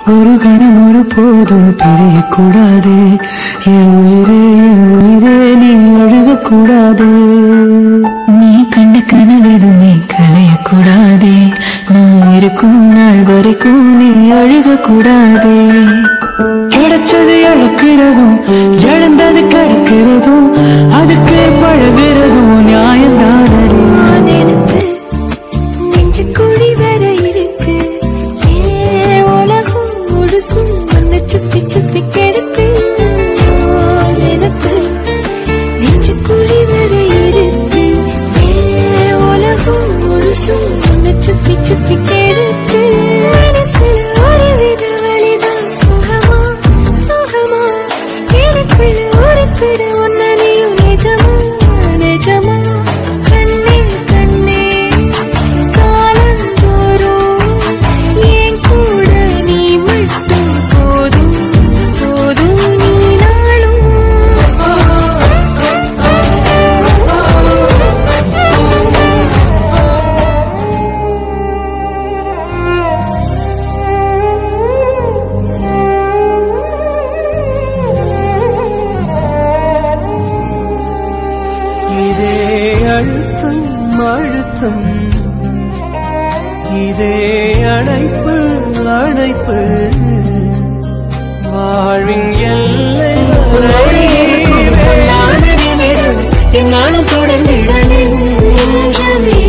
ஒரு கணம் ஒரு போதும் பிரியக்கூடாது என் உயிரே என் உயிரே நீ அழுகக்கூடாது நீ கண்ட கனவெதுமே கலையக்கூடாதே நான் இருக்கும் நாள் வரைக்கும் நீ அழுகக்கூடாதே கிடைச்சது இழக்கிறதும் இழந்தது கிடைக்கிறதும் அதுக்கு பழகிறதும் நியாயம்தானடி நான் எனக்கு நெஞ்சு குழி வர இருக்கு ஏ உலகம் முழுசும் உன்னை சுத்தி சுத்தி கிடக்கு நான் எனக்கு நெஞ்சு குழி வர இருக்கு ஏ உலகம் முழுசும் உன்னை சுத்தி சுத்தி கிடக்கு மனசுல ஒரு வித வலிதான் சுகமா சுகமா எனக்குள்ள ஒரு குற உன்னை நீயும் நிஜமா நிஜமா கண்ணே கண்ணே காலந்தோறும் என் கூட நீ மட்டும் போதும் போதும் நீ இதே அழுத்தம் அழுத்தம் இதே அணைப்பு அணைப்பு வாழ்வின் எல்லை வரை என்னாலும் தொடர்ந்திட நெஞ்சமே